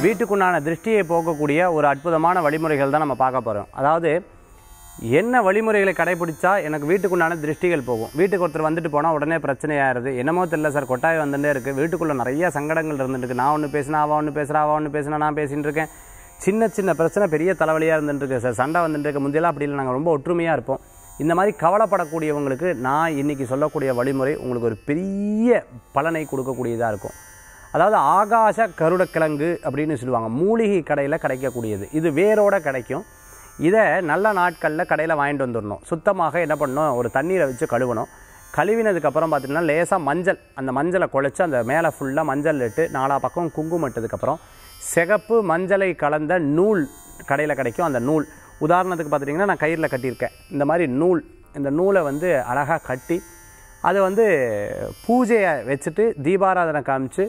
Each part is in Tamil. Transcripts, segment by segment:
வீட்டுக்குண்டான திருஷ்டியை போக்கக்கூடிய ஒரு அற்புதமான வழிமுறைகள் தான் நம்ம பார்க்க போகிறோம் அதாவது என்ன வழிமுறைகளை கடைபிடிச்சா எனக்கு வீட்டுக்குண்டான திருஷ்டிகள் போகும் வீட்டுக்கு ஒருத்தர் வந்துட்டு போனால் உடனே பிரச்சனையாயிருது என்னமோ தெரியல சார் கொட்டாய் வந்துட்டே இருக்குது வீட்டுக்குள்ளே நிறைய சங்கடங்கள் இருந்துட்டு இருக்கு நான் ஒன்று பேசினா அவன் ஒன்று பேசுகிறா அவன் ஒன்று பேசினா நான் பேசிட்டு இருக்கேன் சின்ன சின்ன பிரச்சனை பெரிய தலைவலியாக இருந்துட்டு இருக்கு சார் சண்டை வந்துட்டு இருக்கு முந்தியெல்லாம் அப்படி இல்லை நாங்கள் ரொம்ப ஒற்றுமையாக இருப்போம் இந்த மாதிரி கவலைப்படக்கூடியவங்களுக்கு நான் இன்னைக்கு சொல்லக்கூடிய வழிமுறை உங்களுக்கு ஒரு பெரிய பலனை கொடுக்கக்கூடியதாக இருக்கும் அதாவது ஆகாச கருடக்கிழங்கு அப்படின்னு சொல்லுவாங்க மூலிகை கடையில் கிடைக்கக்கூடியது இது வேரோட கிடைக்கும் இதை நல்ல நாட்களில் கடையில் வாங்கிட்டு வந்துடணும் சுத்தமாக என்ன பண்ணணும் ஒரு தண்ணீரை வச்சு கழுவணும் கழுவினதுக்கப்புறம் பார்த்தீங்கன்னா லேசாக மஞ்சள் அந்த மஞ்சளை குழைச்சி அந்த மேலே ஃபுல்லாக மஞ்சள் இட்டு நாலா பக்கம் குங்குமம் இட்டதுக்கப்புறம் சிகப்பு மஞ்சளை கலந்த நூல் கடையில் கிடைக்கும் அந்த நூல் உதாரணத்துக்கு பார்த்துட்டிங்கன்னா நான் கயிறில் கட்டியிருக்கேன் இந்த மாதிரி நூல் இந்த நூலை வந்து அழகாக கட்டி அதை வந்து பூஜையை வச்சுட்டு தீபாராதனை காமிச்சு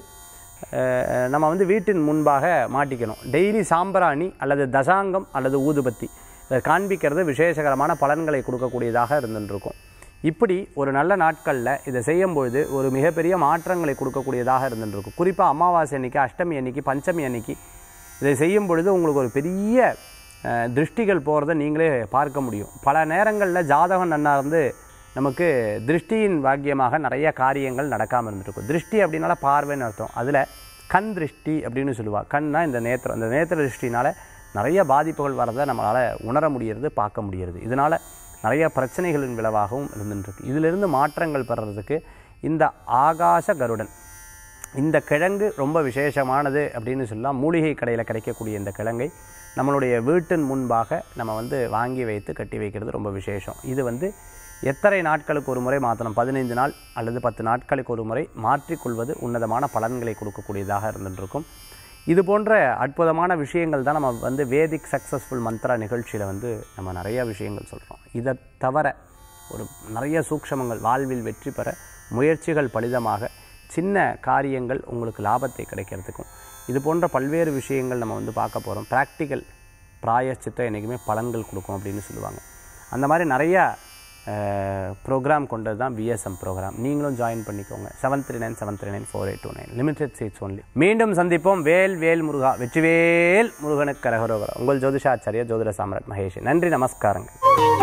அஹ், நம்ம வந்து வீட்டின் முன்பாக மாட்டிக்கணும் டெய்லி சாம்பிராணி அல்லது தசாங்கம் அல்லது ஊதுபத்தி இதை காண்பிக்கிறது விசேஷகரமான பலன்களை கொடுக்கக்கூடியதாக இருந்துருக்கும் இப்படி ஒரு நல்ல நாட்களில் இதை செய்யும்பொழுது ஒரு மிகப்பெரிய மாற்றங்களை கொடுக்கக்கூடியதாக இருந்துருக்கும் குறிப்பாக அமாவாசை அன்னைக்கு அஷ்டமி அன்னைக்கு பஞ்சமி அன்னைக்கு இதை செய்யும் பொழுது உங்களுக்கு ஒரு பெரிய அஹ், திருஷ்டிகள் போகிறத நீங்களே பார்க்க முடியும் பல நேரங்களில் ஜாதகம் நன்னா இருந்து நமக்கு திருஷ்டியின் பாக்கியமாக நிறைய காரியங்கள் நடக்காமல் இருந்துருக்கும் திருஷ்டி அப்படின்னால பார்வைன்னு அர்த்தம் அதில் கண் திருஷ்டி அப்படின்னு சொல்லுவாள் கண்ணா இந்த நேத்திரம் இந்த நேத்திர திருஷ்டினால நிறைய பாதிப்புகள் வரதை நம்மளால் உணர முடியறது பார்க்க முடியறது இதனால் நிறைய பிரச்சனைகளின் விளைவாகவும் இருந்துருக்கு இதிலிருந்து மாற்றங்கள் பெறுறதுக்கு இந்த ஆகாச கருடன் இந்த கிழங்கு ரொம்ப விசேஷமானது அப்படின்னு சொல்லலாம் மூலிகை கடையில் கிடைக்கக்கூடிய இந்த கிழங்கை நம்மளுடைய வீட்டின் முன்பாக நம்ம வந்து வாங்கி வைத்து கட்டி வைக்கிறது ரொம்ப விசேஷம் இது வந்து எத்தனை நாட்களுக்கு ஒரு முறை மாற்றணும் பதினைந்து நாள் அல்லது பத்து நாட்களுக்கு ஒரு முறை மாற்றிக்கொள்வது உன்னதமான பலன்களை கொடுக்கக்கூடியதாக இருந்துருக்கும் இது போன்ற அற்புதமான விஷயங்கள் தான் நம்ம வந்து வேதிக் சக்ஸஸ்ஃபுல் மந்த்ரா நிகழ்ச்சியில் வந்து நம்ம நிறைய விஷயங்கள் சொல்கிறோம் இதை தவிர ஒரு நிறைய சூக்ஷமங்கள் வாழ்வில் வெற்றி பெற முயற்சிகள் பலிதமாக சின்ன காரியங்கள் உங்களுக்கு லாபத்தை கிடைக்கிறதுக்கும் இது போன்ற பல்வேறு விஷயங்கள் நம்ம வந்து பார்க்க போகிறோம் ப்ராக்டிக்கல் பிராயச்சித்தம் என்றைக்குமே பலன்கள் கொடுக்கும் அப்படின்னு சொல்லுவாங்க அந்த மாதிரி நிறையா ப்ரோக்ராம் கொண்டது தான் பிஎஸ்எம் ப்ரோக்ராம் நீங்களும் ஜாயின் பண்ணிக்கோங்க seven three nine seven three nine four eight two nine limited seats only மீண்டும் சந்திப்போம் வேல் வேல் முருகா வெற்றிவேல் முருகனுக்கு கரகரோகரா உங்கள் ஜோதிஷாச்சாரியா ஜோதிட சாம்ராட் மகேஷ் நன்றி நமஸ்காரங்கள்